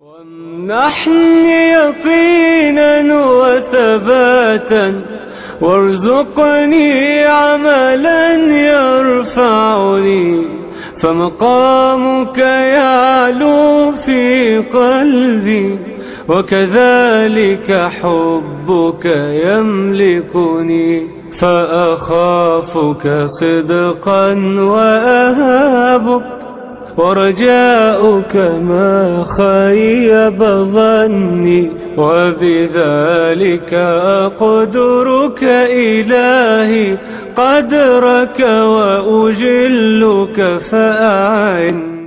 وامنحني يقينا وثباتا وارزقني عملا يرفعني فمقامك يعلو في قلبي وكذلك حبك يملكني فأخافك صدقا وأهابك ورجاؤك ما خيب ظني وبذلك أقدرك إلهي قدرك وأجلك فأعني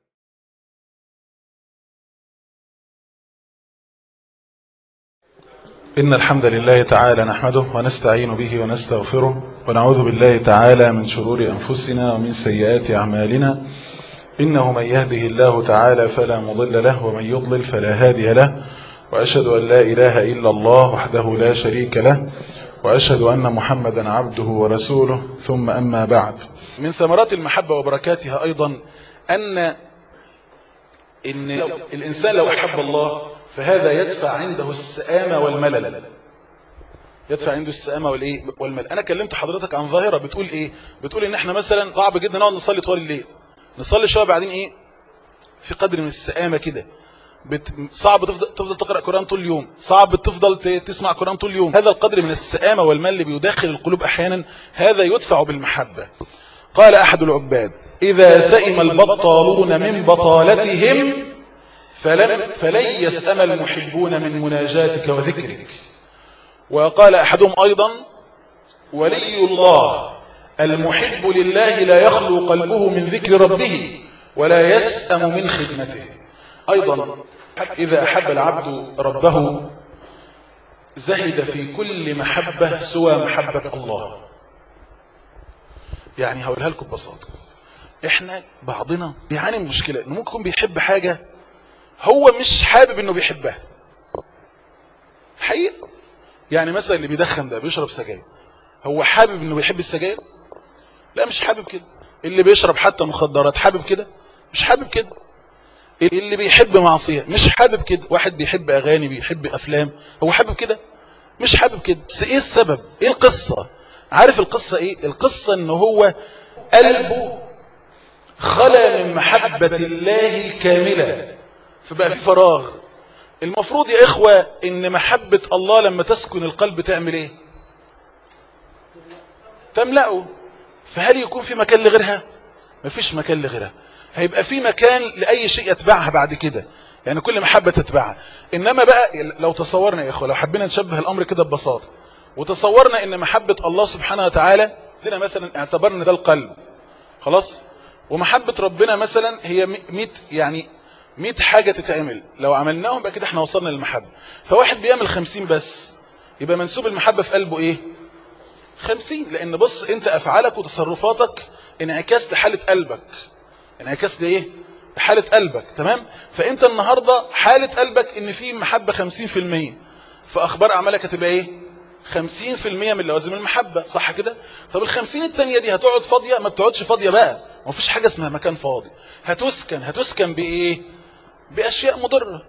إن الحمد لله تعالى نحمده ونستعين به ونستغفره ونعوذ بالله تعالى من شرور أنفسنا ومن سيئات أعمالنا إنه من يهده الله تعالى فلا مضل له ومن يضلل فلا هادي له وأشهد أن لا إله إلا الله وحده لا شريك له وأشهد أن محمدا عبده ورسوله ثم أما بعد من ثمرات المحبة وبركاتها أيضا أن إن الإنسان لو أحب الله فهذا يدفع عنده السآمة والملل يدفع عنده السآمة والإيه والملل أنا كلمت حضرتك عن ظاهرة بتقول إيه بتقول إن إحنا مثلا صعب جدا نقعد نصلي طوال الليل نصلي شويه بعدين ايه في قدر من السآمة كده بت... صعب تفضل تفضل تقرا قران طول اليوم صعب تفضل ت... تسمع قران طول اليوم هذا القدر من السآمة والمل بيداخل القلوب احيانا هذا يدفع بالمحبة قال احد العباد اذا سئم البطالون من بطالتهم فلن فلن يسأم المحبون من مناجاتك وذكرك وقال احدهم ايضا ولي الله المحب لله لا يخلو قلبه من ذكر ربه ولا يسأم من خدمته أيضا إذا أحب العبد ربه زهد في كل محبة سوى محبة الله يعني هقولها لكم ببساطة احنا بعضنا بيعاني من مشكلة انه ممكن يكون بيحب حاجة هو مش حابب انه بيحبها حقيقة يعني مثلا اللي بيدخن ده بيشرب سجاير هو حابب انه بيحب السجاير لا مش حابب كده اللي بيشرب حتى مخدرات حابب كده مش حابب كده اللي بيحب معصية مش حابب كده واحد بيحب اغاني بيحب افلام هو حابب كده مش حابب كده بس ايه السبب ايه القصة عارف القصة ايه القصة ان هو قلبه خلى من محبة الله الكاملة فبقى في فراغ المفروض يا اخوة ان محبة الله لما تسكن القلب تعمل ايه تملأه فهل يكون في مكان لغيرها مفيش مكان لغيرها هيبقى في مكان لأي شيء يتبعها بعد كده يعني كل محبة تتبعها إنما بقى لو تصورنا يا إخوة لو حبينا نشبه الأمر كده ببساطة وتصورنا إن محبة الله سبحانه وتعالى لنا مثلا اعتبرنا ده القلب خلاص ومحبة ربنا مثلا هي 100 يعني 100 حاجة تتعمل لو عملناهم بقى كده احنا وصلنا للمحبة فواحد بيعمل 50 بس يبقى منسوب المحبة في قلبه ايه خمسين لان بص انت افعالك وتصرفاتك انعكاس لحالة قلبك انعكاس لايه لحالة قلبك تمام فانت النهاردة حالة قلبك ان في محبة خمسين في المية فاخبار اعمالك هتبقى ايه خمسين في المية من لوازم المحبة صح كده طب الخمسين التانية دي هتقعد فاضية ما بتقعدش فاضية بقى ما فيش حاجة اسمها مكان فاضي هتسكن هتسكن بايه باشياء مضرة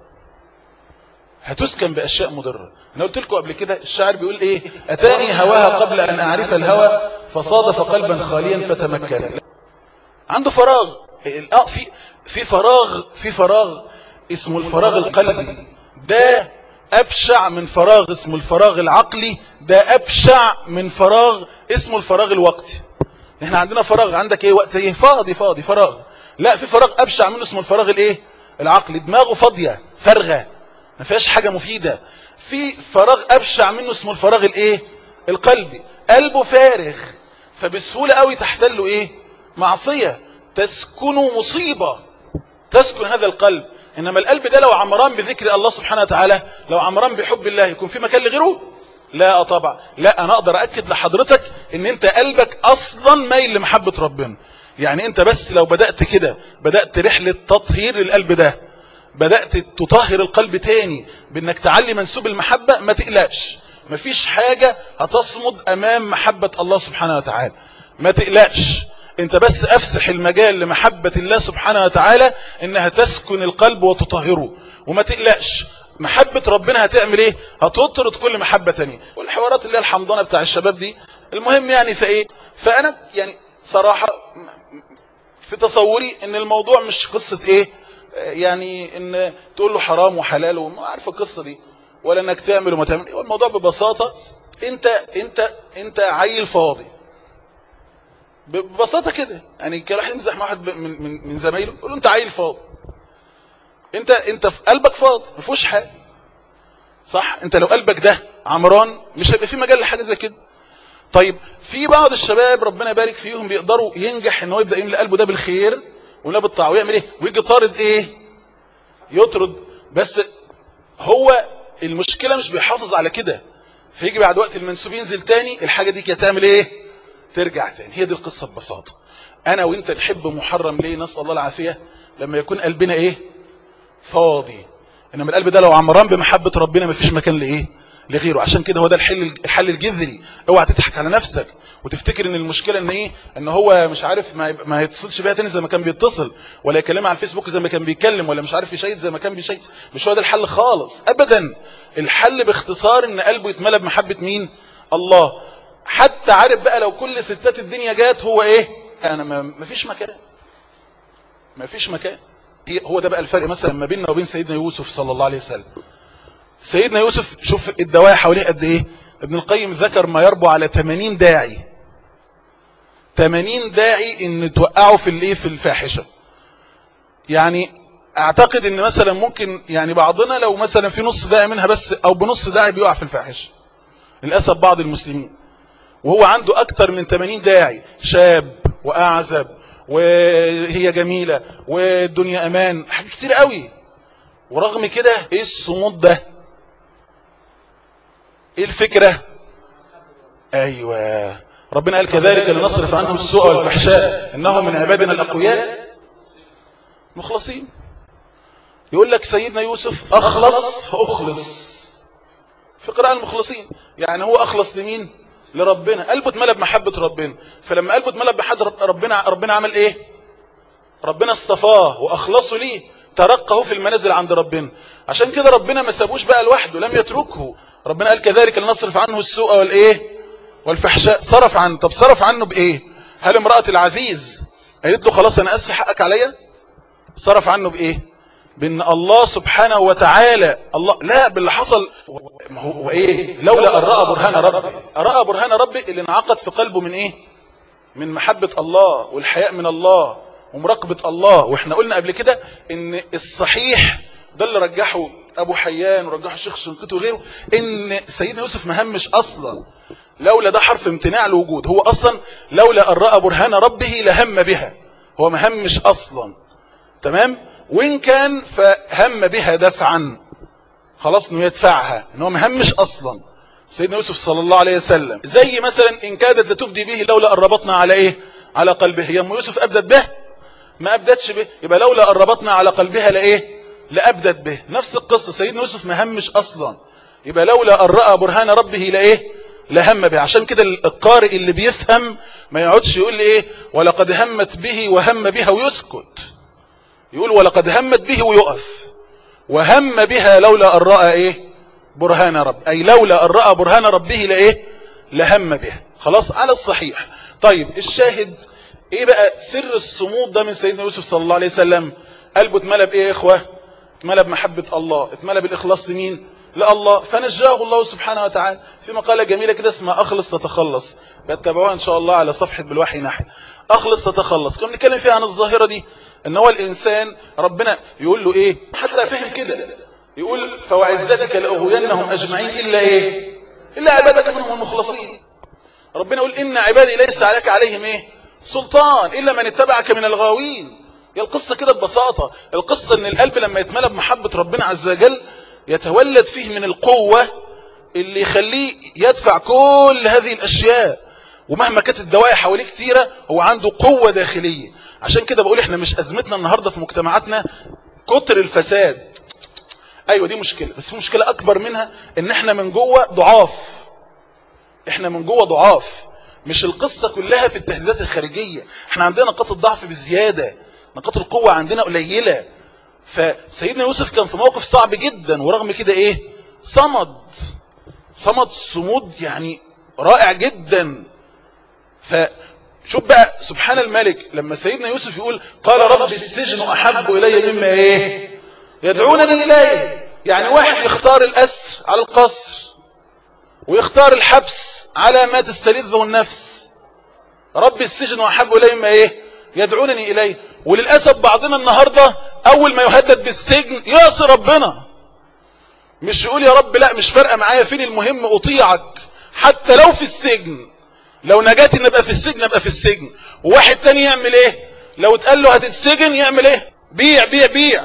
هتسكن بأشياء مضرة أنا قلت لكم قبل كده الشاعر بيقول إيه أتاني هواها قبل أن أعرف الهوى فصادف قلبا خاليا فتمكن عنده فراغ اه في في فراغ في فراغ اسمه الفراغ القلبي ده أبشع من فراغ اسمه الفراغ العقلي ده أبشع من فراغ اسمه الفراغ الوقتي احنا عندنا فراغ عندك ايه وقت ايه فاضي فاضي فراغ لا في فراغ أبشع منه اسمه الفراغ الايه العقلي دماغه فاضية فارغة ما فيهاش حاجة مفيدة في فراغ أبشع منه اسمه الفراغ الايه القلبي قلبه فارغ فبسهولة قوي تحتله ايه معصية تسكن مصيبة تسكن هذا القلب انما القلب ده لو عمران بذكر الله سبحانه وتعالى لو عمران بحب الله يكون في مكان لغيره لا طبعا لا انا اقدر اكد لحضرتك ان انت قلبك اصلا مايل لمحبة ربنا يعني انت بس لو بدأت كده بدأت رحلة تطهير القلب ده بدأت تطهر القلب تاني بانك تعلي منسوب المحبة ما تقلقش مفيش حاجة هتصمد امام محبة الله سبحانه وتعالى ما تقلقش انت بس افسح المجال لمحبة الله سبحانه وتعالى انها تسكن القلب وتطهره وما تقلقش محبة ربنا هتعمل ايه هتطرد كل محبة تانية والحوارات اللي هي الحمضانة بتاع الشباب دي المهم يعني فايه فانا يعني صراحة في تصوري ان الموضوع مش قصة ايه يعني ان تقول له حرام وحلال وما عارف القصة دي ولا انك تعمل وما تعمل هو الموضوع ببساطة انت انت انت عيل فاضي ببساطة كده يعني كان واحد يمزح مع واحد من من من زمايله يقول له انت عيل فاضي انت انت في قلبك فاضي ما فيهوش حاجه صح انت لو قلبك ده عمران مش هيبقى في مجال لحاجه زي كده طيب في بعض الشباب ربنا يبارك فيهم بيقدروا ينجح ان هو يبدا يملى قلبه ده بالخير ولا بالطاعه ويعمل ايه ويجي طارد ايه يطرد بس هو المشكله مش بيحافظ على كده فيجي بعد وقت المنسوب ينزل تاني الحاجه دي كانت تعمل ايه ترجع تاني هي دي القصه ببساطه انا وانت نحب محرم ليه نسال الله العافيه لما يكون قلبنا ايه فاضي انما القلب ده لو عمران بمحبة ربنا ما فيش مكان لايه لغيره عشان كده هو ده الحل الحل الجذري اوعى تضحك على نفسك وتفتكر ان المشكله ان ايه ان هو مش عارف ما ما يتصلش بيها تاني زي ما كان بيتصل ولا يكلمها على الفيسبوك زي ما كان بيتكلم ولا مش عارف يشيد زي ما كان بيشيد مش هو ده الحل خالص ابدا الحل باختصار ان قلبه يتملى بمحبه مين الله حتى عارف بقى لو كل ستات الدنيا جات هو ايه انا ما فيش مكان ما فيش مكان هو ده بقى الفرق مثلا ما بيننا وبين سيدنا يوسف صلى الله عليه وسلم سيدنا يوسف شوف الدواعي حواليه قد ايه ابن القيم ذكر ما يربو على 80 داعي 80 داعي ان توقعوا في الايه في الفاحشه يعني اعتقد ان مثلا ممكن يعني بعضنا لو مثلا في نص داعي منها بس او بنص داعي بيقع في الفاحشه للاسف بعض المسلمين وهو عنده اكتر من 80 داعي شاب واعزب وهي جميلة والدنيا امان حاجات كتير قوي ورغم كده ايه الصمود ده ايه الفكرة ايوه ربنا قال كذلك لنصرف عنهم السوء والفحشاء انهم من عبادنا الاقوياء مخلصين يقول لك سيدنا يوسف اخلص فاخلص في قراءة المخلصين يعني هو اخلص لمين لربنا قلبه اتملى بمحبة ربنا فلما قلبه اتملى بمحبة ربنا ربنا عمل ايه ربنا اصطفاه واخلصه ليه ترقه في المنازل عند ربنا عشان كده ربنا ما سابوش بقى لوحده لم يتركه ربنا قال كذلك لنصرف عنه السوء والايه والفحشاء صرف عنه طب صرف عنه بايه هل امرأة العزيز قالت له خلاص انا اسف حقك عليا صرف عنه بايه بان الله سبحانه وتعالى الله لا باللي حصل هو ايه لولا ان راى برهان ربي راى برهان ربي اللي انعقد في قلبه من ايه من محبة الله والحياء من الله ومراقبة الله واحنا قلنا قبل كده ان الصحيح ده اللي رجحه ابو حيان ورجحه الشيخ شنقيطي وغيره ان سيدنا يوسف مهمش اصلا لولا ده حرف امتناع الوجود هو اصلا لولا ان راى برهان ربه لهم بها هو مهمش اصلا تمام وإن كان فهم بها دفعا خلاص انه يدفعها ان هو مهمش اصلا سيدنا يوسف صلى الله عليه وسلم زي مثلا ان كادت لتبدي به لولا ان ربطنا على ايه على قلبه هي ام يوسف ابدت به ما ابدتش به يبقى لولا ان ربطنا على قلبها لايه لابدت به نفس القصه سيدنا يوسف مهمش اصلا يبقى لولا ان راى برهان ربه لايه لهم به عشان كده القارئ اللي بيفهم ما يقعدش يقول لي ايه ولقد همت به وهم بها ويسكت يقول ولقد همت به ويقف وهم بها لولا أن رأى إيه برهان رب أي لولا أن رأى برهان ربه لإيه لهم بها خلاص على الصحيح طيب الشاهد إيه بقى سر الصمود ده من سيدنا يوسف صلى الله عليه وسلم قلبه اتملى بإيه يا إخوة اتملى بمحبة الله اتملى بالإخلاص لمين لله فنجاه الله سبحانه وتعالى في مقالة جميلة كده اسمها أخلص تتخلص بتتابعوها إن شاء الله على صفحة بالوحي ناحية أخلص تتخلص كنا نتكلم فيها عن الظاهرة دي ان هو الانسان ربنا يقول له ايه حتى فهم كده يقول فوعزتك لاغوينهم اجمعين الا ايه الا عبادك منهم المخلصين ربنا يقول ان عبادي ليس عليك عليهم ايه سلطان الا من اتبعك من الغاوين هي القصه كده ببساطه القصه ان القلب لما يتملى بمحبه ربنا عز وجل يتولد فيه من القوه اللي يخليه يدفع كل هذه الاشياء ومهما كانت الدواعي حواليه كتيره هو عنده قوه داخليه عشان كده بقول احنا مش ازمتنا النهاردة في مجتمعاتنا كتر الفساد ايوه دي مشكلة بس في مشكلة اكبر منها ان احنا من جوه ضعاف احنا من جوه ضعاف مش القصة كلها في التهديدات الخارجية احنا عندنا نقاط الضعف بزيادة نقاط القوة عندنا قليلة فسيدنا يوسف كان في موقف صعب جدا ورغم كده ايه صمد صمد صمود يعني رائع جدا فشوف بقى سبحان الملك لما سيدنا يوسف يقول قال رب السجن احب الي مما ايه يدعونني اليه يعني واحد يختار الاسر على القصر ويختار الحبس على ما تستلذه النفس رب السجن احب الي مما ايه يدعونني اليه وللاسف بعضنا النهارده اول ما يهدد بالسجن يعصي ربنا مش يقول يا رب لا مش فارقه معايا فين المهم اطيعك حتى لو في السجن لو نجاتي ان ابقى في السجن ابقى في السجن وواحد تاني يعمل ايه لو اتقال له هتتسجن يعمل ايه بيع بيع بيع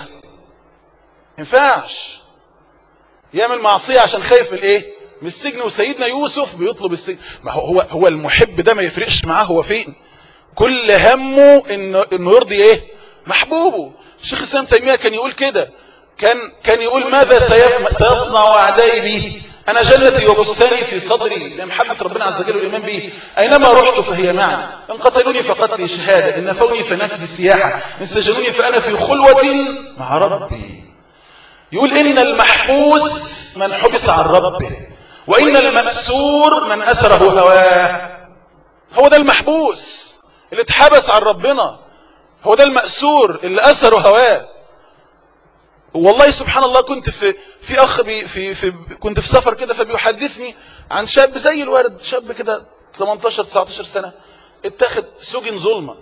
ينفعش يعمل معصيه عشان خايف من الايه من السجن وسيدنا يوسف بيطلب السجن ما هو هو هو المحب ده ما يفرقش معاه هو فين كل همه انه انه يرضي ايه محبوبه الشيخ الاسلام تيميه كان يقول كده كان كان يقول ماذا سيصنع اعدائي بي انا جنتي وبستاني في صدري لمحبه ربنا عز وجل والايمان به اينما رحت فهي معي ان قتلوني فقتلي شهاده ان نفوني فنفذ السياحه ان سجنوني فانا في خلوه مع ربي يقول ان المحبوس من حبس عن ربه وان المأسور من اسره هواه هو ده المحبوس اللي اتحبس عن ربنا هو ده المأسور اللي أسره هواه والله سبحان الله كنت في في اخ بي في في كنت في سفر كده فبيحدثني عن شاب زي الورد شاب كده 18 19 سنه اتخذ سجن ظلمه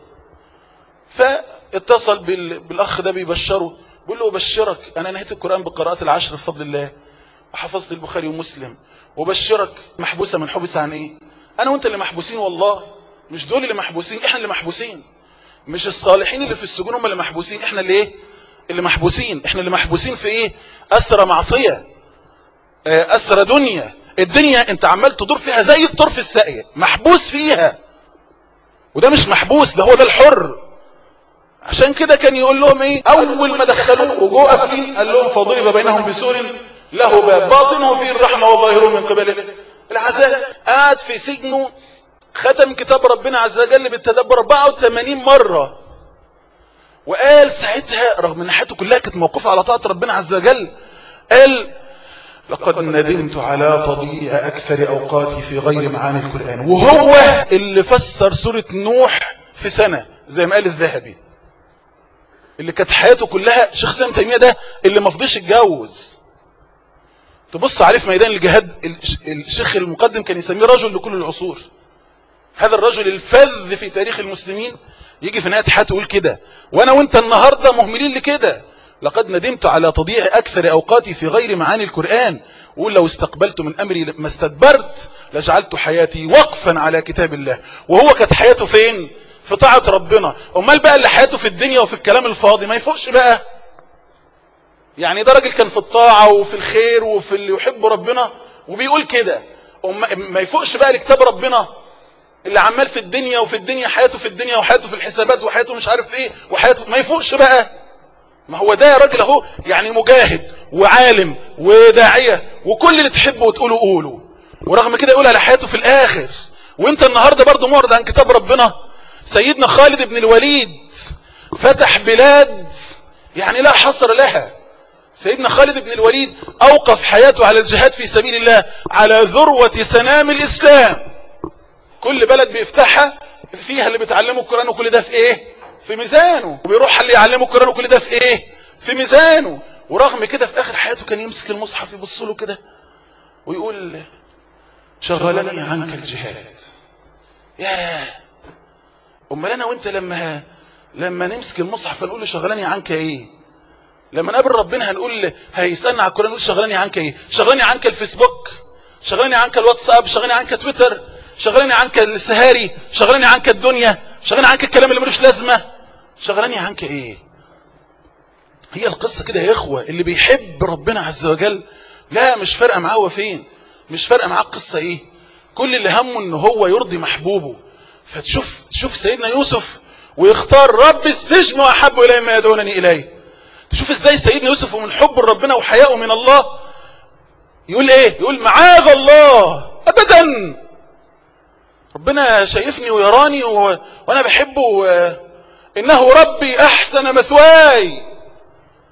فاتصل بال بالاخ ده بيبشره بيقول له ابشرك انا نهيت القران بقراءه العشر بفضل الله وحفظت البخاري ومسلم وبشرك محبوسه من حبس عن ايه انا وانت اللي محبوسين والله مش دول اللي محبوسين احنا اللي محبوسين مش الصالحين اللي في السجون هم اللي محبوسين احنا اللي ايه اللي محبوسين احنا اللي محبوسين في ايه اسرى معصية اسرى دنيا الدنيا انت عمال تدور فيها زي الطرف الساقية محبوس فيها وده مش محبوس ده هو ده الحر عشان كده كان يقول لهم ايه اول ما دخلوه وجوه قافلين قال لهم فضرب بينهم بسور له باب باطنه فيه الرحمه وظاهره من قبله العذاب قاعد في سجنه ختم كتاب ربنا عز وجل بالتدبر 84 مرة وقال ساعتها رغم ان حياته كلها كانت موقفة على طاعة ربنا عز وجل قال لقد ندمت على تضييع اكثر اوقاتي في غير معاني القرآن وهو اللي فسر سورة نوح في سنة زي ما قال الذهبي اللي كانت حياته كلها شيخ سلام تيمية ده اللي ما فضيش يتجوز تبص عليه في ميدان الجهاد الشيخ المقدم كان يسميه رجل لكل العصور هذا الرجل الفذ في تاريخ المسلمين يجي في نهاية حياته يقول كده وانا وانت النهاردة مهملين لكده لقد ندمت على تضييع اكثر اوقاتي في غير معاني القرآن وقول لو استقبلت من امري ما استدبرت لجعلت حياتي وقفا على كتاب الله وهو كانت حياته فين في طاعة ربنا امال بقى اللي حياته في الدنيا وفي الكلام الفاضي ما يفوقش بقى يعني ده راجل كان في الطاعة وفي الخير وفي اللي يحب ربنا وبيقول كده ما يفوقش بقى لكتاب ربنا اللي عمال في الدنيا وفي الدنيا حياته في الدنيا وحياته في الحسابات وحياته مش عارف ايه وحياته ما يفوقش بقى ما هو ده يا راجل اهو يعني مجاهد وعالم وداعية وكل اللي تحبه وتقوله قوله ورغم كده يقول على حياته في الاخر وانت النهاردة برضو معرض عن كتاب ربنا سيدنا خالد بن الوليد فتح بلاد يعني لا حصر لها سيدنا خالد بن الوليد اوقف حياته على الجهاد في سبيل الله على ذروة سنام الاسلام كل بلد بيفتحها فيها اللي بيتعلموا القرآن وكل ده في ايه في ميزانه وبيروح اللي يعلموا القرآن وكل ده في ايه في ميزانه ورغم كده في اخر حياته كان يمسك المصحف يبص له كده ويقول شغلني عنك الجهاد يا امال انا وانت لما لما نمسك المصحف نقول له شغلني عنك ايه لما نقابل ربنا هنقول هيسالنا على القران نقول شغلني عنك ايه شغلني عنك الفيسبوك شغلني عنك الواتساب شغلني عنك تويتر شغلني عنك السهاري شغلني عنك الدنيا شغلني عنك الكلام اللي ملوش لازمه شغلني عنك ايه هي القصه كده يا اخوه اللي بيحب ربنا عز وجل لا مش فارقه معاه هو فين مش فارقه معاه القصه ايه كل اللي همه ان هو يرضي محبوبه فتشوف تشوف سيدنا يوسف ويختار رب السجن واحب الي ما يدعونني اليه تشوف ازاي سيدنا يوسف ومن حب ربنا وحيائه من الله يقول ايه يقول معاذ الله ابدا ربنا شايفني ويراني و... وانا بحبه و... انه ربي احسن مثواي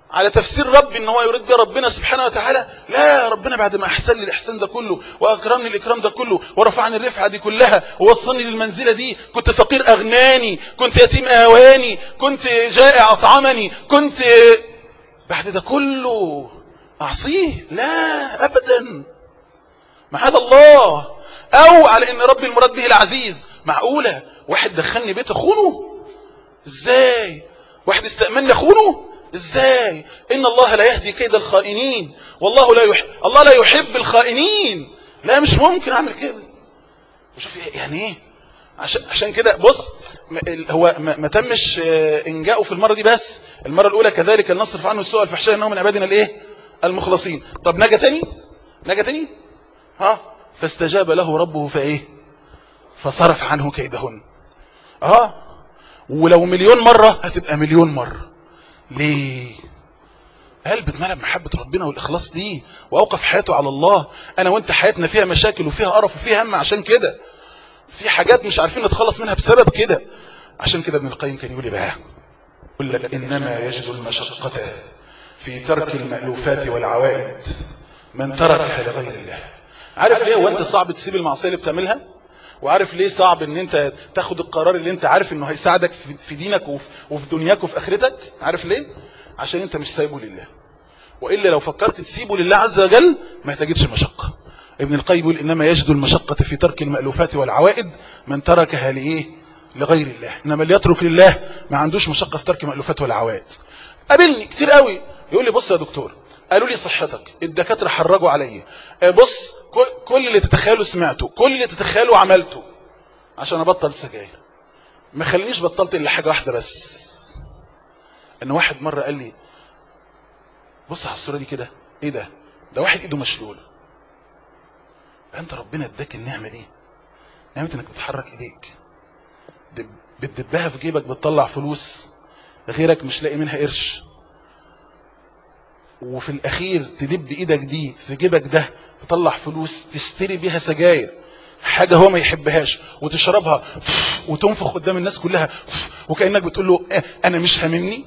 على تفسير ربي ان هو يريد بيه ربنا سبحانه وتعالى لا ربنا بعد ما احسن لي الاحسان ده كله واكرمني الاكرام ده كله ورفعني الرفعه دي كلها ووصلني للمنزله دي كنت فقير اغناني كنت يتيم اهواني كنت جائع اطعمني كنت بعد ده كله اعصيه لا ابدا معاذ الله او على ان ربي المراد به العزيز معقوله واحد دخلني بيت اخونه ازاي واحد استأمنني اخونه ازاي ان الله لا يهدي كيد الخائنين والله لا يحب الله لا يحب الخائنين لا مش ممكن اعمل كده وشوف يعني ايه عشان عشان كده بص هو ما تمش انجاؤه في المره دي بس المره الاولى كذلك لنصرف عنه السوء الفحشاء انه من عبادنا الايه المخلصين طب نجا تاني نجا تاني ها فاستجاب له ربه فايه فصرف عنه كيدهن اه ولو مليون مرة هتبقى مليون مرة ليه قلب اتملى بمحبة ربنا والإخلاص ليه وأوقف حياته على الله أنا وأنت حياتنا فيها مشاكل وفيها قرف وفيها هم عشان كده في حاجات مش عارفين نتخلص منها بسبب كده عشان كده ابن القيم كان يقول بقى يقول لك إنما يجد المشقة في ترك المألوفات والعوائد من تركها لغير الله عارف ليه وانت صعب تسيب المعصية اللي بتعملها وعارف ليه صعب ان انت تاخد القرار اللي انت عارف انه هيساعدك في دينك وفي دنياك وفي اخرتك عارف ليه عشان انت مش سايبه لله والا لو فكرت تسيبه لله عز وجل ما تجدش مشقة ابن القيم يقول انما يجد المشقة في ترك المألوفات والعوائد من تركها لايه لغير الله انما اللي يترك لله ما عندوش مشقة في ترك المألوفات والعوائد قابلني كتير قوي يقول لي بص يا دكتور قالوا لي صحتك الدكاترة حرجوا عليا بص كل اللي تتخيله سمعته كل اللي تتخيله عملته عشان ابطل سجاير ما خلينيش بطلت الا حاجة واحدة بس ان واحد مرة قال لي بص على الصورة دي كده ايه ده ده واحد ايده مشلول انت ربنا اداك النعمة دي نعمة انك بتحرك ايديك بتدبها في جيبك بتطلع فلوس غيرك مش لاقي منها قرش وفي الاخير تدب ايدك دي في جيبك ده تطلع فلوس تشتري بيها سجاير حاجة هو ما يحبهاش وتشربها وتنفخ قدام الناس كلها وكأنك بتقول له اه انا مش هممني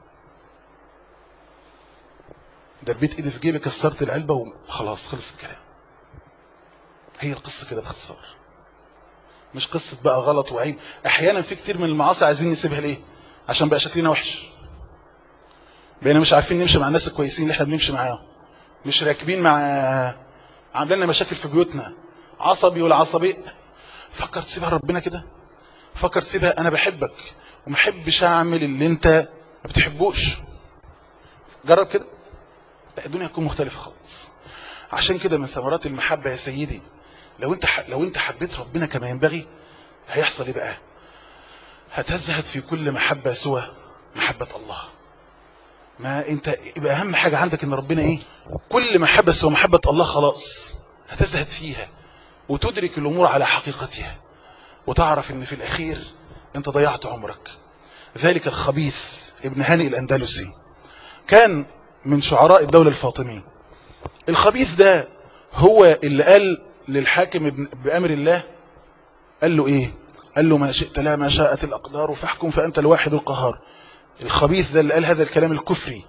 دبيت ايدي في جيبي كسرت العلبة وخلاص خلص الكلام هي القصة كده باختصار مش قصة بقى غلط وعيب احيانا في كتير من المعاصي عايزين نسيبها ليه عشان بقى شكلنا وحش بقينا مش عارفين نمشي مع الناس الكويسين اللي احنا بنمشي معاهم مش راكبين مع عاملين لنا مشاكل في بيوتنا عصبي والعصبي فكر تسيبها ربنا كده فكر تسيبها انا بحبك وما احبش اعمل اللي انت ما بتحبوش جرب كده لا الدنيا هتكون مختلفه خالص عشان كده من ثمرات المحبه يا سيدي لو انت ح... لو انت حبيت ربنا كما ينبغي هيحصل ايه بقى هتزهد في كل محبه سوى محبه الله ما انت يبقى اهم حاجة عندك ان ربنا ايه كل محبة سوى محبة الله خلاص هتزهد فيها وتدرك الامور على حقيقتها وتعرف ان في الاخير انت ضيعت عمرك ذلك الخبيث ابن هاني الاندلسي كان من شعراء الدولة الفاطمية الخبيث ده هو اللي قال للحاكم بأمر الله قال له ايه قال له ما شئت لا ما شاءت الأقدار فاحكم فأنت الواحد القهار الخبيث ده اللي قال هذا الكلام الكفري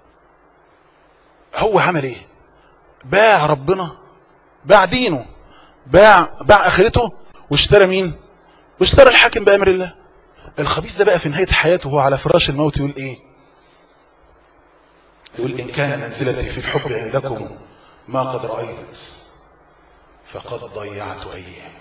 هو عمل ايه باع ربنا باع دينه باع باع اخرته واشترى مين واشترى الحاكم بامر الله الخبيث ده بقى في نهايه حياته وهو على فراش الموت يقول ايه يقول ان كان منزلتي في الحب عندكم ما قد رايت فقد ضيعت ايام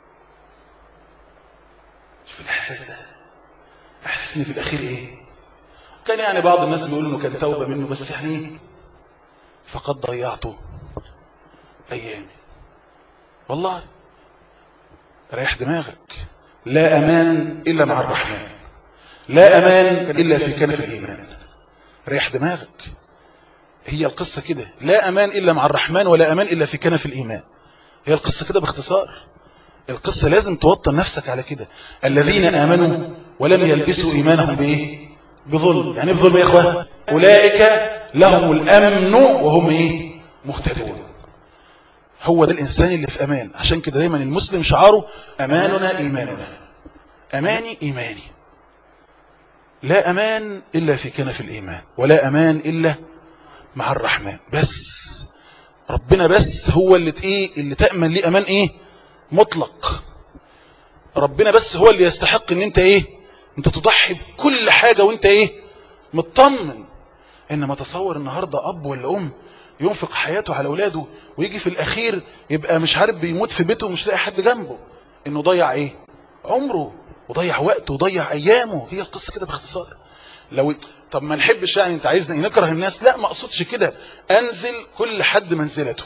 شوف الاحساس ده احساس ان في الاخير ايه كان يعني بعض الناس بيقولوا انه كان توبه منه بس يعني فقد ضيعته ايامي والله ريح دماغك لا امان الا مع الرحمن لا امان الا في كنف الايمان ريح دماغك هي القصة كده لا امان الا مع الرحمن ولا امان الا في كنف الايمان هي القصة كده باختصار القصة لازم توطن نفسك على كده الذين امنوا ولم يلبسوا ايمانهم بايه بظلم يعني بظلم يا اخوة اولئك لهم الامن وهم ايه مهتدون هو ده الانسان اللي في امان عشان كده دايما المسلم شعاره اماننا ايماننا اماني ايماني لا أمان إلا في كنف الإيمان ولا أمان إلا مع الرحمن بس ربنا بس هو اللي ايه اللي تأمن ليه أمان إيه مطلق ربنا بس هو اللي يستحق ان انت ايه انت تضحي بكل حاجة وانت ايه مطمن انما تصور النهاردة اب ولا ام ينفق حياته على اولاده ويجي في الاخير يبقى مش عارف بيموت في بيته ومش لاقي حد جنبه انه ضيع ايه عمره وضيع وقته وضيع ايامه هي القصة كده باختصار لو طب ما نحبش يعني انت عايزنا نكره الناس لا ما اقصدش كده انزل كل حد منزلته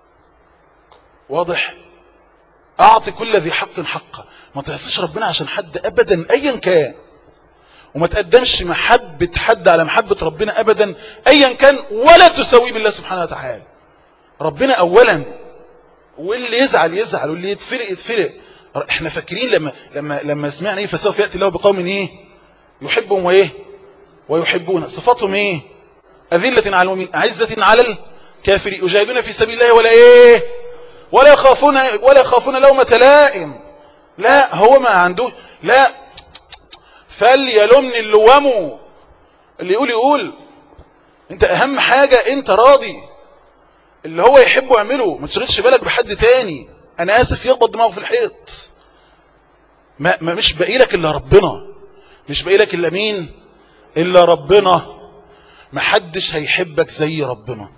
واضح اعطي كل ذي حق حقه ما تعصيش ربنا عشان حد ابدا ايا كان وما تقدمش محبة حد على محبة ربنا ابدا ايا كان ولا تسويه بالله سبحانه وتعالى ربنا اولا واللي يزعل يزعل واللي يتفرق يتفرق احنا فاكرين لما لما لما سمعنا ايه فسوف ياتي الله بقوم ايه يحبهم وايه ويحبون صفاتهم ايه اذله على المؤمنين اعزه على الكافرين يجاهدون في سبيل الله ولا ايه ولا يخافون ولا يخافون لومة لائم لا هو ما عنده لا فليلومني اللوامه اللي يقول يقول انت اهم حاجة انت راضي اللي هو يحبه اعمله ما تشغلش بالك بحد تاني انا اسف يخبط دماغه في الحيط ما, ما مش باقي لك الا ربنا مش باقي لك الا مين الا ربنا محدش هيحبك زي ربنا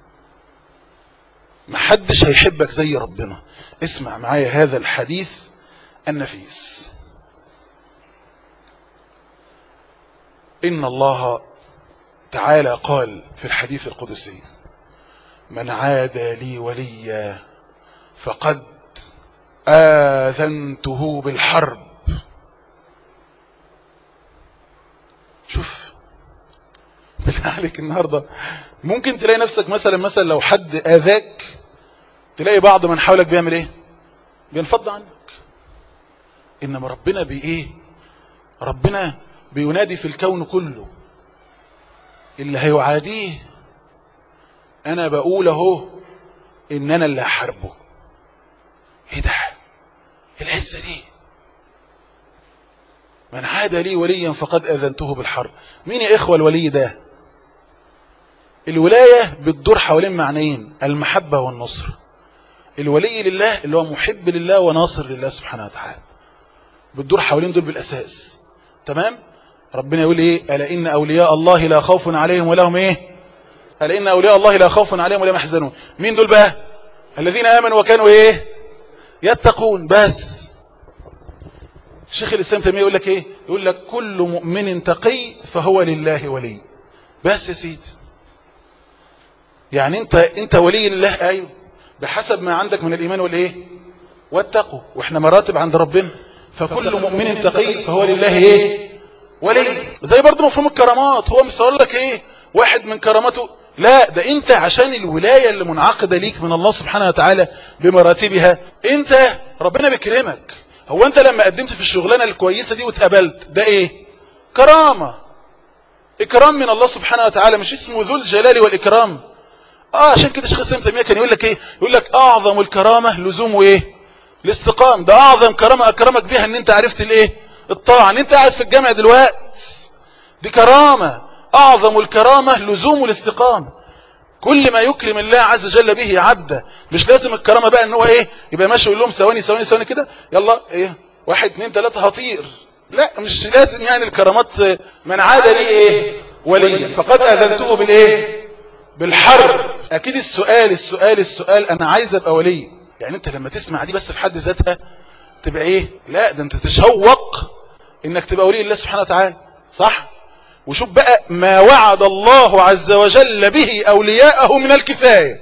محدش هيحبك زي ربنا اسمع معايا هذا الحديث النفيس إن الله تعالى قال في الحديث القدسي من عاد لي وليا فقد آذنته بالحرب شوف بالله عليك النهاردة ممكن تلاقي نفسك مثلا مثلا لو حد آذاك تلاقي بعض من حولك بيعمل ايه بينفض عنك انما ربنا بايه ربنا بينادي في الكون كله اللي هيعاديه انا بقول اهو ان انا اللي هحاربه ايه ده العزه دي من عاد لي وليا فقد اذنته بالحرب مين يا اخوه الولي ده الولايه بتدور حوالين معنيين المحبه والنصر الولي لله اللي هو محب لله وناصر لله سبحانه وتعالى بتدور حوالين دول بالاساس تمام ربنا يقول ايه الا ان اولياء الله لا خوف عليهم ولا هم ايه الا ان اولياء الله لا خوف عليهم ولا هم يحزنون مين دول بقى الذين امنوا وكانوا ايه يتقون بس شيخ الاسلام تيميه يقول لك ايه يقول لك كل مؤمن تقي فهو لله ولي بس يا سيدي يعني انت انت ولي لله ايوه بحسب ما عندك من الايمان والايه والتقوى واحنا مراتب عند ربنا فكل مؤمن تقي فهو لله ايه ولي زي برضه مفهوم الكرامات هو مستور لك ايه واحد من كراماته لا ده انت عشان الولاية اللي منعقدة ليك من الله سبحانه وتعالى بمراتبها انت ربنا بيكرمك هو انت لما قدمت في الشغلانة الكويسة دي واتقبلت ده ايه كرامة اكرام من الله سبحانه وتعالى مش اسمه ذو الجلال والاكرام اه عشان كده شيخ الاسلام تيميه كان يقول لك ايه يقول لك اعظم الكرامه لزوم ايه الاستقام ده اعظم كرامه اكرمك بيها ان انت عرفت الايه الطاعه ان انت قاعد في الجامع دلوقتي دي كرامه اعظم الكرامه لزوم الاستقامه كل ما يكرم الله عز وجل به عبده مش لازم الكرامه بقى ان هو ايه يبقى ماشي يقول لهم ثواني ثواني ثواني كده يلا ايه واحد اثنين ثلاثه هطير لا مش لازم يعني الكرامات من عاد لي ايه ولي فقد اذنته بالايه بالحرب اكيد السؤال السؤال السؤال انا عايز ابقى ولي يعني انت لما تسمع دي بس في حد ذاتها تبقى ايه لا ده انت تشوق انك تبقى ولي الله سبحانه وتعالى صح وشوف بقى ما وعد الله عز وجل به اولياءه من الكفاية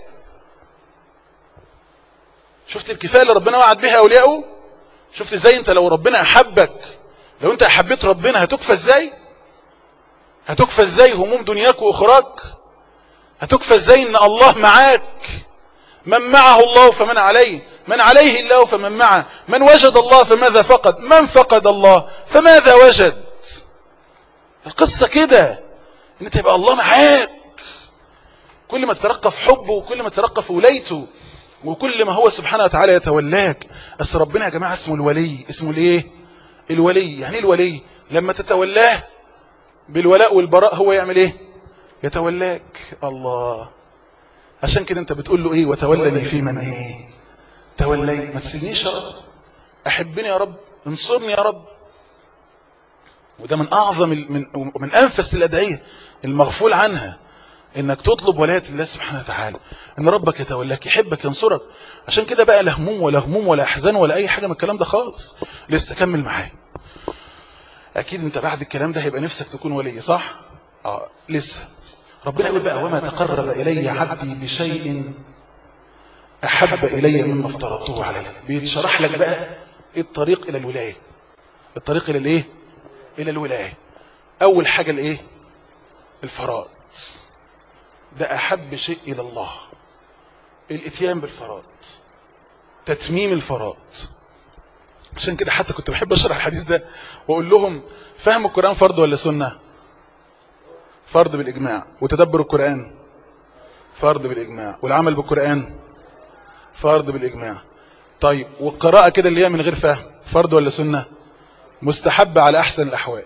شفت الكفاية اللي ربنا وعد بها اولياءه شفت ازاي انت لو ربنا احبك لو انت احبيت ربنا هتكفى ازاي هتكفى ازاي هموم دنياك واخراك هتكفى ازاي ان الله معاك من معه الله فمن عليه من عليه الله فمن معه من وجد الله فماذا فقد من فقد الله فماذا وجد القصة كده ان تبقى الله معاك كل ما تترقى في حبه وكل ما تترقى في ولايته وكل ما هو سبحانه وتعالى يتولاك بس ربنا يا جماعة اسمه الولي اسمه الايه الولي يعني ايه الولي لما تتولاه بالولاء والبراء هو يعمل ايه يتولاك الله عشان كده انت بتقول له ايه وتولني في من ايه تولي ما تسيبنيش يا رب احبني يا رب انصرني يا رب وده من اعظم من من انفس الادعيه المغفول عنها انك تطلب ولايه الله سبحانه وتعالى ان ربك يتولاك يحبك ينصرك عشان كده بقى لا هموم ولا هموم ولا احزان ولا اي حاجه من الكلام ده خالص لسه كمل معايا اكيد انت بعد الكلام ده هيبقى نفسك تكون ولي صح اه لسه ربنا يقول بقى وما تقرب الي عبدي بشيء احب الي مما افترضته عليه بيتشرح لك بقى الطريق الى الولايه الطريق الى الايه الى الولايه اول حاجه الايه الفرائض ده احب شيء الى الله الاتيان بالفرائض تتميم الفرائض عشان كده حتى كنت بحب اشرح الحديث ده واقول لهم فهم القران فرض ولا سنه فرض بالاجماع وتدبر القران فرض بالاجماع والعمل بالقران فرض بالاجماع طيب والقراءه كده اللي هي من غير فهم فرض ولا سنه مستحب على احسن الاحوال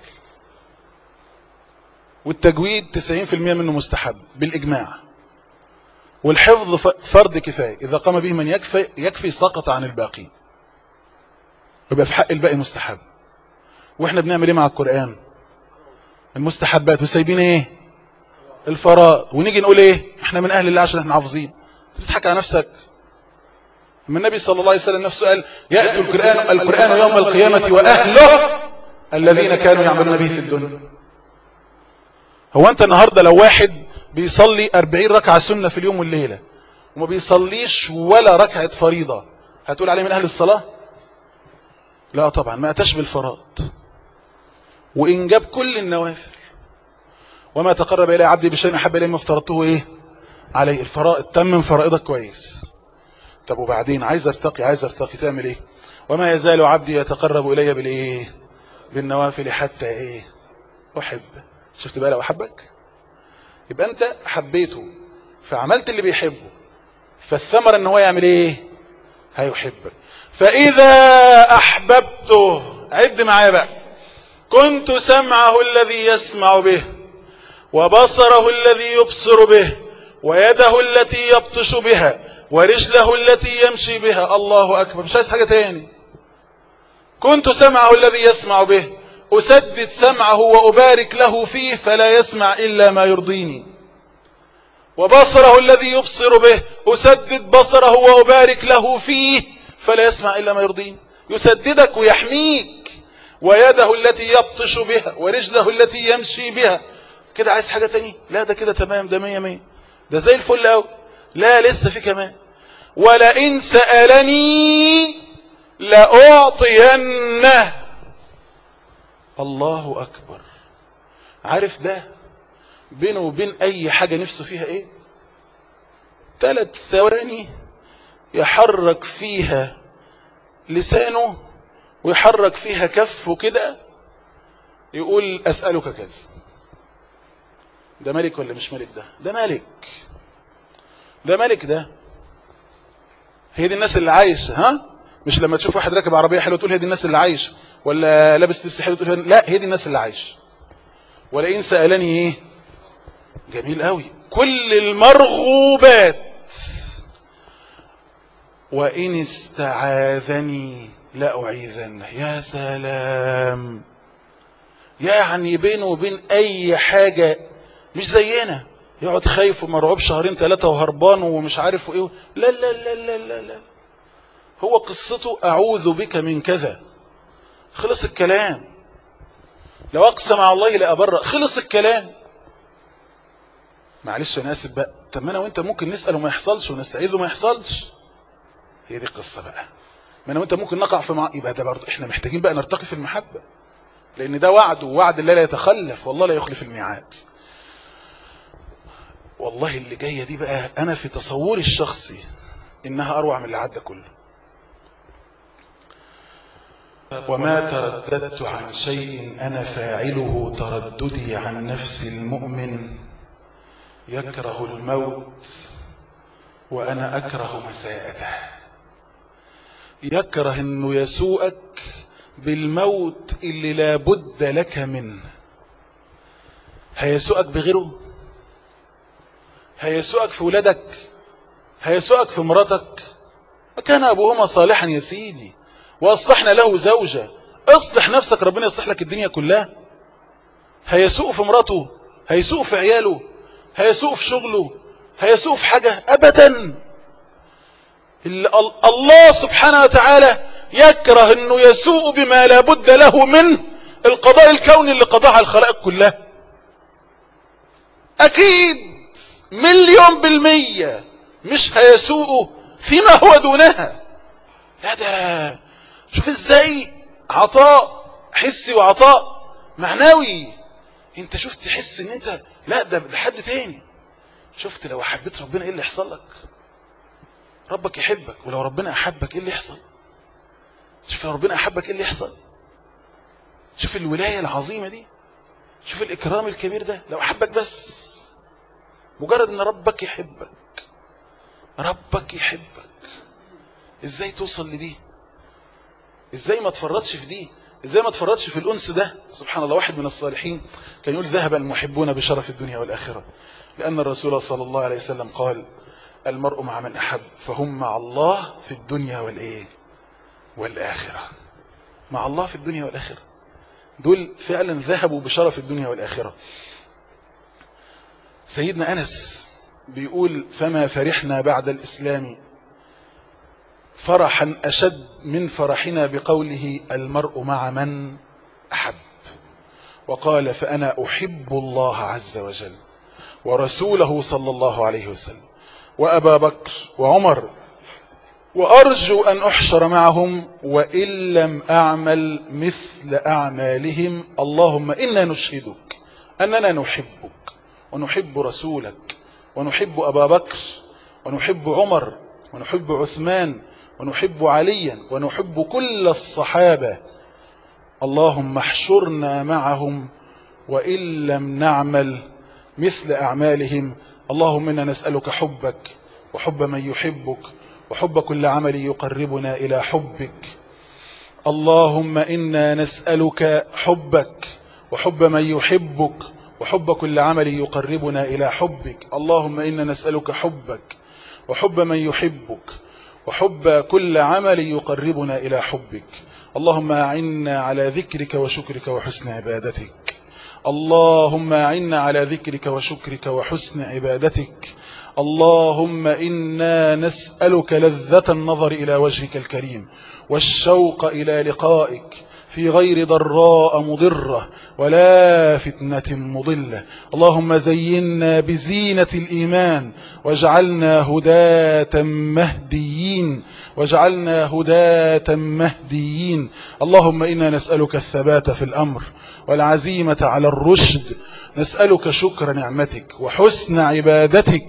والتجويد 90% منه مستحب بالاجماع والحفظ فرض كفايه اذا قام به من يكفي يكفي سقط عن الباقين يبقى في حق الباقي مستحب واحنا بنعمل ايه مع القران المستحبات وسايبين ايه الفرائض ونيجي نقول ايه احنا من اهل الله عشان احنا حافظين بتضحك على نفسك من النبي صلى الله عليه وسلم نفسه قال ياتي القران القران يوم القيامه واهله الذين كانوا يعملون به في الدنيا هو انت النهارده لو واحد بيصلي 40 ركعه سنه في اليوم والليله وما بيصليش ولا ركعه فريضه هتقول عليه من اهل الصلاه لا طبعا ما اتاش بالفرائض وان جاب كل النوافل وما تقرب الي عبدي بشيء احب الي ما افترضته ايه عليه الفرائض تمم فرائضك كويس طب وبعدين عايز ارتقي عايز ارتقي تعمل ايه وما يزال عبدي يتقرب الي بالايه بالنوافل حتى ايه احب شفت بقى لو احبك يبقى انت حبيته فعملت اللي بيحبه فالثمرة ان هو يعمل ايه هيحبك فاذا احببته عد معايا بقى كنت سمعه الذي يسمع به وبصره الذي يبصر به ويده التي يبطش بها ورجله التي يمشي بها الله اكبر مش عايز حاجة تاني كنت سمعه الذي يسمع به أسدد سمعه وأبارك له فيه فلا يسمع إلا ما يرضيني وبصره الذي يبصر به أسدد بصره وأبارك له فيه فلا يسمع إلا ما يرضيني يسددك ويحميك ويده التي يبطش بها ورجله التي يمشي بها كده عايز حاجة تانية لا ده كده تمام ده مية مية ده زي الفل أوي لا لسه في كمان ولئن سألني لأعطينه الله أكبر عارف ده بينه وبين أي حاجة نفسه فيها إيه ثلاث ثواني يحرك فيها لسانه ويحرك فيها كفه كده يقول أسألك كذا ده ملك ولا مش ملك ده ده ملك ده ملك ده هي دي الناس اللي عايشة ها مش لما تشوف واحد راكب عربية حلوة تقول هي دي الناس اللي عايشة ولا لابس لبس حلو تقول لا هي دي الناس اللي عايشة ولئن سألني ايه جميل قوي كل المرغوبات وإن استعاذني لأعيذنه يا سلام يعني بينه وبين أي حاجة مش زينا يقعد خايف ومرعوب شهرين ثلاثة وهربان ومش عارف ايه لا لا لا لا لا, لا. هو قصته أعوذ بك من كذا خلص الكلام لو أقسم على الله لأبرأ خلص الكلام معلش أنا آسف بقى طب ما أنا وأنت ممكن نسأل وما يحصلش ونستعيذ وما يحصلش هي دي القصة بقى ما أنا وأنت ممكن نقع في مع... يبقى ده برضه إحنا محتاجين بقى نرتقي في المحبة لأن ده وعد ووعد الله لا يتخلف والله لا يخلف الميعاد والله اللي جاية دي بقى أنا في تصوري الشخصي إنها أروع من اللي عدى كله وما ترددت عن شيء أنا فاعله ترددي عن نفس المؤمن يكره الموت وأنا أكره مساءته يكره أنه يسوءك بالموت اللي لابد لك منه هيسوءك بغيره هيسوءك في ولادك هيسوءك في مراتك وكان أبوهما صالحا يا سيدي وأصلحنا له زوجة اصلح نفسك ربنا يصلح لك الدنيا كلها هيسوء في مراته هيسوء في عياله هيسوء في شغله هيسوء في حاجة أبدا الله سبحانه وتعالى يكره أنه يسوء بما لا بد له منه القضاء الكوني اللي قضاها الخلائق كلها أكيد مليون بالمية مش هيسوء فيما هو دونها لا ده شوف ازاي عطاء حسي وعطاء معنوي انت شفت تحس ان انت لا ده ده حد تاني شفت لو حبيت ربنا ايه اللي يحصل لك ربك يحبك ولو ربنا احبك ايه اللي يحصل شوف لو ربنا احبك ايه اللي يحصل شوف الولاية العظيمة دي شوف الاكرام الكبير ده لو احبك بس مجرد ان ربك يحبك ربك يحبك ازاي توصل لدي ازاي ما تفرطش في دي ازاي ما تفرطش في الانس ده سبحان الله واحد من الصالحين كان يقول ذهب المحبون بشرف الدنيا والاخره لان الرسول صلى الله عليه وسلم قال المرء مع من احب فهم مع الله في الدنيا والايه والاخره مع الله في الدنيا والاخره دول فعلا ذهبوا بشرف الدنيا والاخره سيدنا انس بيقول فما فرحنا بعد الاسلام فرحا أشد من فرحنا بقوله المرء مع من أحب وقال فأنا أحب الله عز وجل ورسوله صلى الله عليه وسلم وأبا بكر وعمر وأرجو أن أحشر معهم وإن لم أعمل مثل أعمالهم اللهم إنا نشهدك أننا نحبك ونحب رسولك ونحب أبا بكر ونحب عمر ونحب عثمان ونحب عليا ونحب كل الصحابة اللهم احشرنا معهم وإن لم نعمل مثل أعمالهم اللهم إنا نسألك حبك وحب من يحبك وحب كل عمل يقربنا إلى حبك اللهم إنا نسألك حبك وحب من يحبك وحب كل عمل يقربنا إلى حبك اللهم إنا نسألك حبك وحب من يحبك وحب كل عمل يقربنا إلى حبك اللهم أعنا على ذكرك وشكرك وحسن عبادتك اللهم أعنا على ذكرك وشكرك وحسن عبادتك اللهم إنا نسألك لذة النظر إلى وجهك الكريم والشوق إلى لقائك في غير ضراء مضرة ولا فتنة مضلة اللهم زينا بزينة الإيمان واجعلنا هداة مهديين واجعلنا هداة مهديين اللهم إنا نسألك الثبات في الأمر والعزيمة على الرشد نسألك شكر نعمتك وحسن عبادتك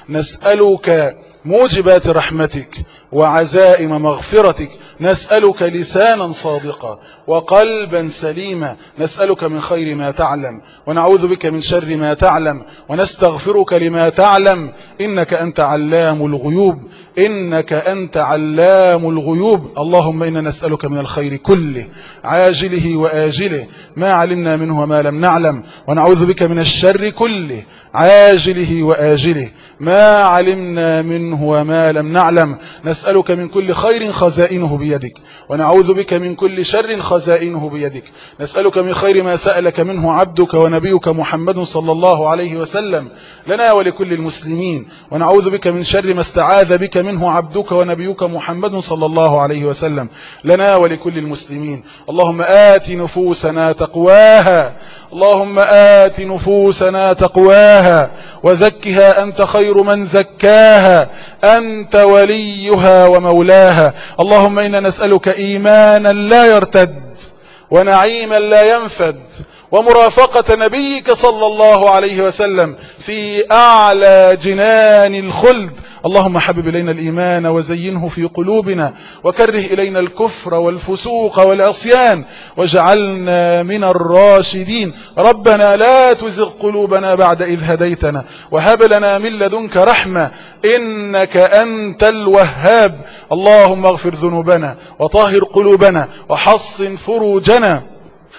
نسألك موجبات رحمتك وعزائم مغفرتك نسألك لسانا صادقا وقلبا سليما نسألك من خير ما تعلم ونعوذ بك من شر ما تعلم ونستغفرك لما تعلم إنك أنت علام الغيوب إنك أنت علام الغيوب اللهم إنا نسألك من الخير كله عاجله وآجله ما علمنا منه وما لم نعلم ونعوذ بك من الشر كله عاجله وآجله ما علمنا منه وما لم نعلم نسألك من كل خير خزائنه بيدك ونعوذ بك من كل شر خزائنه بيدك نسألك من خير ما سألك منه عبدك ونبيك محمد صلى الله عليه وسلم لنا ولكل المسلمين ونعوذ بك من شر ما استعاذ بك منه عبدك ونبيك محمد صلى الله عليه وسلم لنا ولكل المسلمين اللهم آت نفوسنا تقواها اللهم آت نفوسنا تقواها وزكها أنت خير من زكاها أنت وليها ومولاها اللهم إنا نسألك إيمانا لا يرتد ونعيما لا ينفد ومرافقة نبيك صلى الله عليه وسلم في أعلى جنان الخلد اللهم حبب إلينا الإيمان وزينه في قلوبنا وكره إلينا الكفر والفسوق والعصيان واجعلنا من الراشدين ربنا لا تزغ قلوبنا بعد إذ هديتنا وهب لنا من لدنك رحمة إنك أنت الوهاب اللهم اغفر ذنوبنا وطهر قلوبنا وحصن فروجنا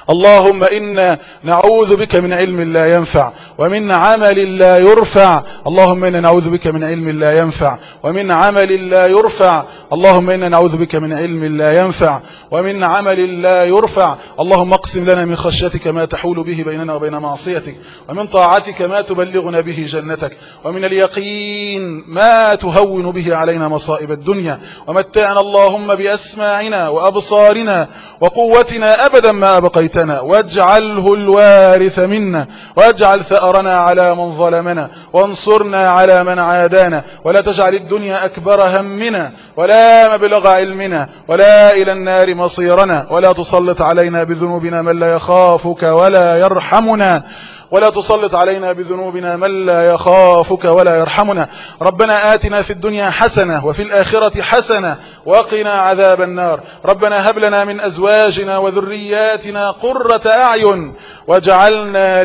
اللهم إنا نعوذ بك من علم لا ينفع ومن عمل لا يرفع اللهم إنا نعوذ بك من علم لا ينفع ومن عمل لا يرفع اللهم إنا نعوذ بك من علم لا ينفع ومن عمل لا يرفع اللهم اقسم لنا من خشيتك ما تحول به بيننا وبين معصيتك ومن طاعتك ما تبلغنا به جنتك ومن اليقين ما تهون به علينا مصائب الدنيا ومتعنا اللهم بأسماعنا وأبصارنا وقوتنا أبدا ما أبقيتنا واجعله الوارث منا واجعل ثأرنا على من ظلمنا وانصرنا على من عادانا ولا تجعل الدنيا أكبر همنا ولا مبلغ علمنا ولا إلى النار مصيرنا ولا تسلط علينا بذنوبنا من لا يخافك ولا يرحمنا ولا تسلط علينا بذنوبنا من لا يخافك ولا يرحمنا ربنا آتنا في الدنيا حسنة وفي الآخرة حسنة وقنا عذاب النار ربنا هب لنا من أزواجنا وذرياتنا قرة أعين واجعلنا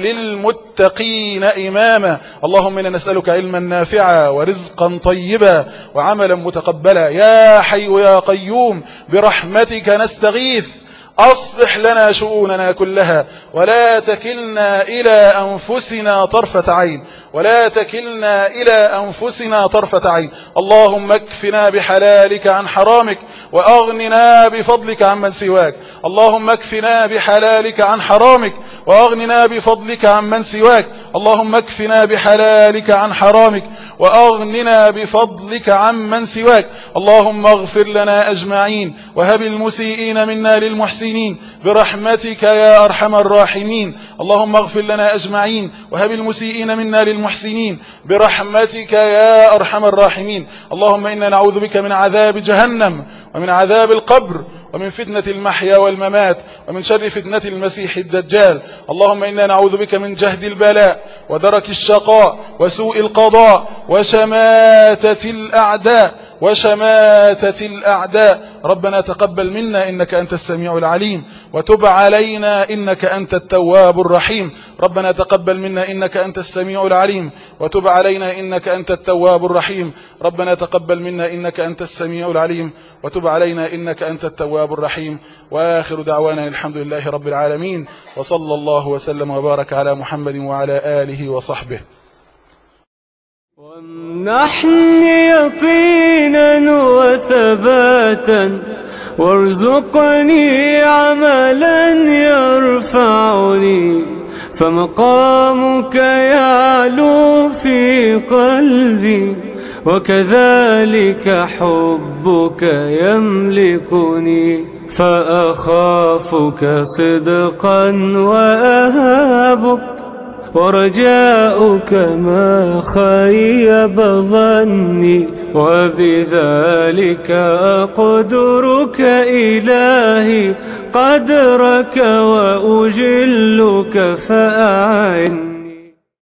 للمتقين إماما اللهم إنا نسألك علما نافعا ورزقا طيبا وعملا متقبلا يا حي يا قيوم برحمتك نستغيث أصلح لنا شؤوننا كلها ولا تكلنا إلى أنفسنا طرفة عين ولا تكلنا إلى أنفسنا طرفة عين اللهم اكفنا بحلالك عن حرامك وأغننا بفضلك عن من سواك اللهم اكفنا بحلالك عن حرامك وأغننا بفضلك عن من سواك اللهم اكفنا بحلالك عن حرامك وأغننا بفضلك عن من سواك اللهم اغفر لنا أجمعين وهب المسيئين منا للمحسنين برحمتك يا أرحم الراحمين اللهم اغفر لنا أجمعين وهب المسيئين منا للمحسنين برحمتك يا أرحم الراحمين اللهم إنا نعوذ بك من عذاب جهنم ومن عذاب القبر ومن فتنة المحيا والممات ومن شر فتنة المسيح الدجال اللهم إنا نعوذ بك من جهد البلاء ودرك الشقاء وسوء القضاء وشماتة الأعداء وشماتة الأعداء ربنا تقبل منا إنك أنت السميع العليم وتب علينا إنك أنت التواب الرحيم ربنا تقبل منا إنك أنت السميع العليم وتب علينا إنك أنت التواب الرحيم ربنا تقبل منا إنك أنت السميع العليم وتب علينا إنك أنت التواب الرحيم وآخر دعوانا الحمد لله رب العالمين وصلى الله وسلم وبارك على محمد وعلى آله وصحبه وامنحني يقينا وثباتا وارزقني عملا يرفعني فمقامك يعلو في قلبي وكذلك حبك يملكني فأخافك صدقا وأهابك ورجاؤك ما خيب ظني وبذلك أقدرك إلهي قدرك وأجلك فأعني